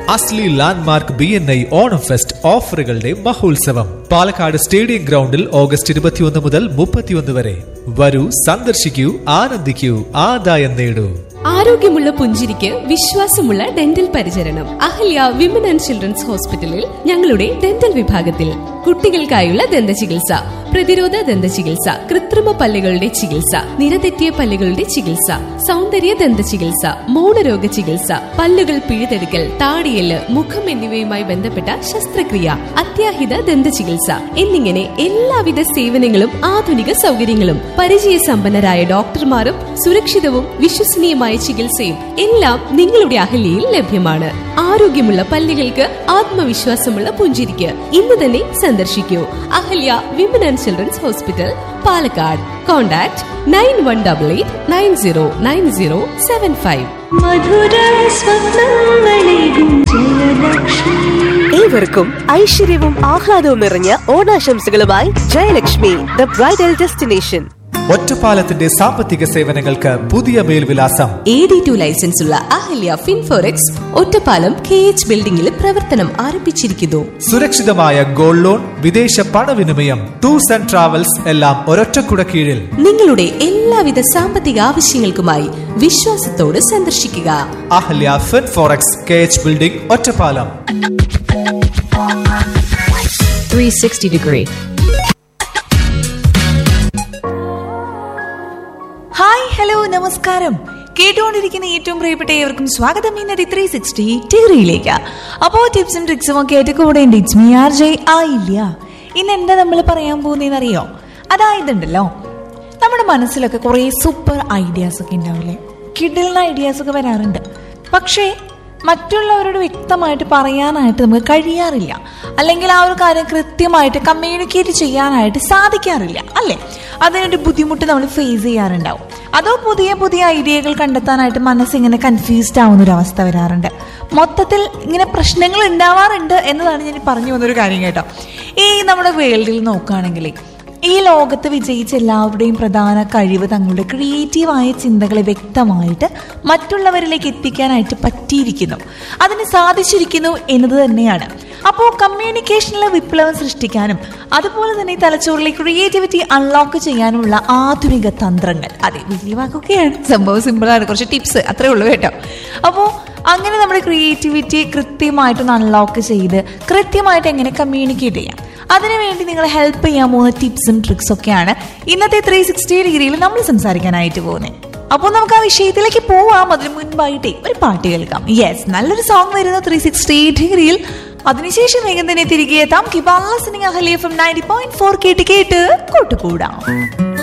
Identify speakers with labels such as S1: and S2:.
S1: അസ്ലി landmark B N I Onam fest ഓഫറുകളുടെ മഹോത്സവം Palakkad stadium ഗ്രൗണ്ടിൽ ഓഗസ്റ്റ് ഇരുപത്തിയൊന്ന് മുതൽ മുപ്പത്തിയൊന്ന് വരെ വരൂ സന്ദർശിക്കൂ ആനന്ദിക്കൂ ആദായം നേടൂ
S2: ആരോഗ്യമുള്ള പുഞ്ചിരിക്ക് വിശ്വാസമുള്ള ഡെന്റൽ പരിചരണം അഹല്യ വിമൻ ആൻഡ് ചിൽഡ്രൻസ് ഹോസ്പിറ്റലിൽ ഞങ്ങളുടെ ഡെന്റൽ വിഭാഗത്തിൽ കുട്ടികൾക്കായുള്ള ദന്ത ചികിത്സ പ്രതിരോധ ദന്ത ചികിത്സ കൃത്രിമ പല്ലുകളുടെ ചികിത്സ നിരതെറ്റിയ പല്ലുകളുടെ ചികിത്സ സൗന്ദര്യ ദന്ത ചികിത്സ മൗനരോഗ ചികിത്സ പല്ലുകൾ പിഴുതെടുക്കൽ താടിയല് മുഖം എന്നിവയുമായി ബന്ധപ്പെട്ട ശസ്ത്രക്രിയ അത്യാഹിത ദന്ത ചികിത്സ എന്നിങ്ങനെ എല്ലാവിധ സേവനങ്ങളും ആധുനിക സൗകര്യങ്ങളും പരിചയസമ്പന്നരായ ഡോക്ടർമാരും സുരക്ഷിതവും വിശ്വസനീയമായ ചികിത്സയും എല്ലാം നിങ്ങളുടെ അഹല്യയിൽ ലഭ്യമാണ് ആരോഗ്യമുള്ള പല്ലുകൾക്ക് ആത്മവിശ്വാസമുള്ള പുഞ്ചിരിക്ക് ഇന്ന് തന്നെ സന്ദർശിക്കൂ Ahalya women and children's hospital Palakkad contact nine one double eight nine zero nine zero seven five
S3: മധുര സ്വപ്നങ്ങളേകും ജയലക്ഷ്മി
S4: ഏവർക്കും ഐശ്വര്യവും ആഹ്ലാദവും നിറഞ്ഞ ഓണാശംസകളുമായി ജയലക്ഷ്മി ദ ബ്രൈഡൽ ഡെസ്റ്റിനേഷൻ
S1: ഒറ്റപ്പാലത്തിന്റെ സാമ്പത്തിക സേവനങ്ങൾക്ക് പുതിയ മേൽവിലാസം
S2: എ ഡി ടു ലൈസൻസ് ഉള്ള Ahalya Finforex Ottapalam K H ബിൽഡിംഗിൽ പ്രവർത്തനം ആരംഭിച്ചിരിക്കുന്നു
S1: സുരക്ഷിതമായ ഗോൾഡ് ലോൺ വിദേശ പണവിനിമയം ടൂർസ് ആൻഡ് ട്രാവൽസ് എല്ലാം ഒരൊറ്റക്കുട കീഴിൽ
S2: നിങ്ങളുടെ എല്ലാവിധ സാമ്പത്തിക ആവശ്യങ്ങൾക്കുമായി വിശ്വാസത്തോട് സന്ദർശിക്കുക
S1: Ahalya fin forex K H building Ottapalam
S2: 360 degree.
S5: Hi hello നമസ്കാരം കേട്ടുകൊണ്ടിരിക്കുന്ന ഏറ്റവും പ്രിയപ്പെട്ട ഏവർക്കും സ്വാഗതം ഇന്നത്തെ ത്രീ സിക്സ്റ്റി ഡിഗ്രിയിലേക്ക് അപ്പോൾ ടിപ്സും ട്രിക്സും ഒക്കെ ആയിട്ട് കൂടെ ഉണ്ട് ഇറ്റ്സ് മീ ആർ ജെ ആയില്ല ഇന്ന് എന്താ നമ്മൾ പറയാൻ പോകുന്നതെന്നറിയോ അതായതുണ്ടല്ലോ നമ്മുടെ മനസ്സിലൊക്കെ കുറേ സൂപ്പർ ഐഡിയാസ് ഒക്കെ ഉണ്ടാവില്ലേ കിഡിലിന് ഐഡിയാസ് ഒക്കെ വരാറുണ്ട് പക്ഷേ മറ്റുള്ളവരോട് വ്യക്തമായിട്ട് പറയാനായിട്ട് നമുക്ക് കഴിയാറില്ല അല്ലെങ്കിൽ ആ ഒരു കാര്യം കൃത്യമായിട്ട് കമ്മ്യൂണിക്കേറ്റ് ചെയ്യാനായിട്ട് സാധിക്കാറില്ല അല്ലേ അതിനൊരു ബുദ്ധിമുട്ട് നമ്മൾ ഫേസ് ചെയ്യാറുണ്ടാവും അതോ പുതിയ പുതിയ ഐഡിയകൾ കണ്ടെത്താനായിട്ട് മനസ്സിങ്ങനെ കൺഫ്യൂസ്ഡ് ആവുന്ന ഒരു അവസ്ഥ വരാറുണ്ട് മൊത്തത്തിൽ ഇങ്ങനെ പ്രശ്നങ്ങൾ ഉണ്ടാവാറുണ്ട് എന്നതാണ് ഞാൻ ഈ പറഞ്ഞു വന്നൊരു കാര്യം കേട്ടോ ഈ നമ്മുടെ വേൾഡിൽ നോക്കുകയാണെങ്കിൽ ഈ ലോകത്ത് വിജയിച്ച എല്ലാവരുടെയും പ്രധാന കഴിവ് തങ്ങളുടെ ക്രിയേറ്റീവായ ചിന്തകളെ വ്യക്തമായിട്ട് മറ്റുള്ളവരിലേക്ക് എത്തിക്കാനായിട്ട് പറ്റിയിരിക്കുന്നു അതിന് സാധിച്ചിരിക്കുന്നു എന്നത് തന്നെയാണ് അപ്പോൾ കമ്മ്യൂണിക്കേഷനിലെ വിപ്ലവം സൃഷ്ടിക്കാനും അതുപോലെ തന്നെ ഈ തലച്ചോറിലെ ക്രിയേറ്റിവിറ്റി അൺലോക്ക് ചെയ്യാനുമുള്ള ആധുനിക തന്ത്രങ്ങൾ അതെ വലിയ വാക്കൊക്കെയാണ് സംഭവം സിമ്പിളാണ് കുറച്ച് ടിപ്സ് അത്രേ ഉള്ളൂ കേട്ടോ അപ്പോൾ അങ്ങനെ നമ്മുടെ ക്രിയേറ്റിവിറ്റി കൃത്യമായിട്ടൊന്ന് അൺലോക്ക് ചെയ്ത് കൃത്യമായിട്ട് എങ്ങനെ കമ്മ്യൂണിക്കേറ്റ് ചെയ്യാം അതിനുവേണ്ടി നിങ്ങൾ ഹെൽപ്പ് ചെയ്യാൻ പോകുന്ന ടിപ്സും ട്രിക്സ് ഒക്കെയാണ് ഇന്നത്തെ ത്രീ സിക്സ്റ്റി ഡിഗ്രിയിൽ നമ്മൾ സംസാരിക്കാനായിട്ട് പോകുന്നത് അപ്പോൾ നമുക്ക് ആ വിഷയത്തിലേക്ക് പോവാം അതിന് മുൻപായിട്ടേ ഒരു പാട്ട് കേൾക്കാം യെസ് നല്ലൊരു സോങ് വരുന്ന ത്രീ സിക്സ്റ്റി ഡിഗ്രിയിൽ അതിനുശേഷം വേഗം തന്നെ തിരികെ എത്താം കിബാ listening Ahalia from ninety point four കേട്ട് കേട്ട് കൂട്ടുകൂടാം